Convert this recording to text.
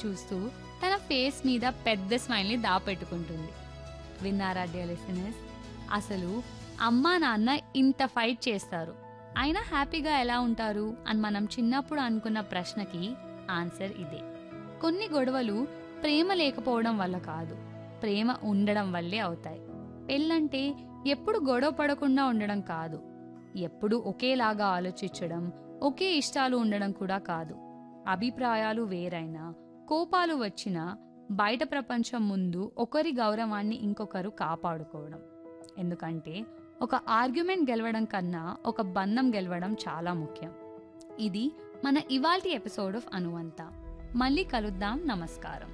చూస్తూ తన ఫేస్ మీద పెద్ద స్మైల్ని దాపెట్టుకుంటుంది విన్నారా డియర్ లిసనర్స్ అసలు అమ్మా నాన్న ఇంత ఫైట్ చేస్తారు అయినా హ్యాపీగా ఎలా ఉంటారు అని మనం చిన్నప్పుడు అనుకున్న ప్రశ్నకి ఆన్సర్ ఇదే కొన్ని గొడవలు ప్రేమ లేకపోవడం వల్ల కాదు ప్రేమ ఉండడం వల్లే అవుతాయి పెళ్ళంటే ఎప్పుడు గొడవ పడకుండా ఉండడం కాదు ఎప్పుడు ఒకేలాగా ఆలోచించడం ఒకే ఇష్టాలు ఉండడం కూడా కాదు అభిప్రాయాలు వేరైనా కోపాలు వచ్చినా బయట ప్రపంచం ముందు ఒకరి గౌరవాన్ని ఇంకొకరు కాపాడుకోవడం ఎందుకంటే ఒక ఆర్గ్యుమెంట్ గెలవడం కన్నా ఒక బంధం గెలవడం చాలా ముఖ్యం ఇది మన ఇవాల్టి ఎపిసోడ్ ఆఫ్ అనువంత మళ్ళీ కలుద్దాం నమస్కారం